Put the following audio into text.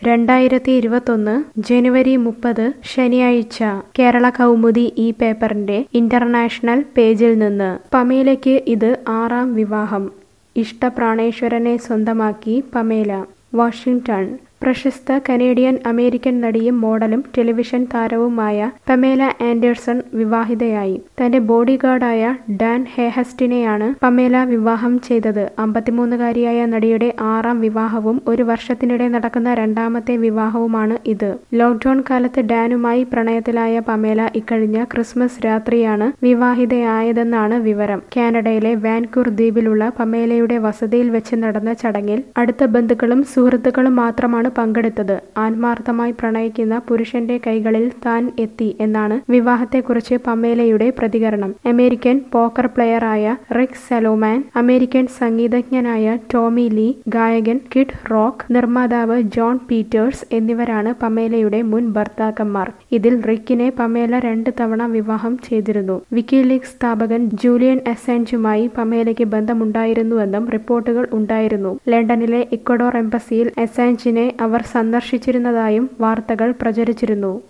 രണ്ടായിരത്തി ഇരുപത്തൊന്ന് ജനുവരി മുപ്പത് ശനിയാഴ്ച കേരള കൗമുദി ഈ പേപ്പറിന്റെ ഇന്റർനാഷണൽ പേജിൽ നിന്ന് പമേലയ്ക്ക് ഇത് ആറാം വിവാഹം ഇഷ്ടപ്രാണേശ്വരനെ സ്വന്തമാക്കി പമേല വാഷിംഗ്ടൺ പ്രശസ്ത കനേഡിയൻ അമേരിക്കൻ നടിയും മോഡലും ടെലിവിഷൻ താരവുമായ പമേല ആൻഡേഴ്സൺ വിവാഹിതയായി തന്റെ ബോഡിഗാർഡായ ഡാൻ ഹേഹസ്റ്റിനെയാണ് പമേല വിവാഹം ചെയ്തത് അമ്പത്തിമൂന്നുകാരിയായ നടിയുടെ ആറാം വിവാഹവും ഒരു വർഷത്തിനിടെ നടക്കുന്ന രണ്ടാമത്തെ വിവാഹവുമാണ് ഇത് ലോക്ക്ഡൌൺ കാലത്ത് ഡാനുമായി പ്രണയത്തിലായ പമേല ഇക്കഴിഞ്ഞ ക്രിസ്മസ് രാത്രിയാണ് വിവാഹിതയായതെന്നാണ് വിവരം കാനഡയിലെ വാൻകൂർ ദ്വീപിലുള്ള പമേലയുടെ വസതിയിൽ വെച്ച് നടന്ന ചടങ്ങിൽ അടുത്ത ബന്ധുക്കളും സുഹൃത്തുക്കളും മാത്രമാണ് പങ്കെടുത്തത് ആത്മാർത്ഥമായി പ്രണയിക്കുന്ന പുരുഷന്റെ കൈകളിൽ താൻ എത്തി എന്നാണ് വിവാഹത്തെക്കുറിച്ച് പമേലയുടെ പ്രതികരണം അമേരിക്കൻ പോക്കർ പ്ലെയറായ റിക് സെലോമാൻ അമേരിക്കൻ സംഗീതജ്ഞനായ ടോമി ലീ ഗായകൻ കിഡ് റോക്ക് നിർമ്മാതാവ് ജോൺ പീറ്റേഴ്സ് എന്നിവരാണ് പമേലയുടെ മുൻ ഭർത്താക്കന്മാർ ഇതിൽ റിക്കിനെ പമേല രണ്ട് തവണ വിവാഹം ചെയ്തിരുന്നു വിക്കിലീഗ് സ്ഥാപകൻ ജൂലിയൻ അസാൻജുമായി പമേലയ്ക്ക് ബന്ധമുണ്ടായിരുന്നുവെന്നും റിപ്പോർട്ടുകൾ ഉണ്ടായിരുന്നു ലണ്ടനിലെ ഇക്വഡോർ എംബസിയിൽ അസാൻജിനെ അവർ സന്ദർശിച്ചിരുന്നതായും വാർത്തകൾ പ്രചരിച്ചിരുന്നു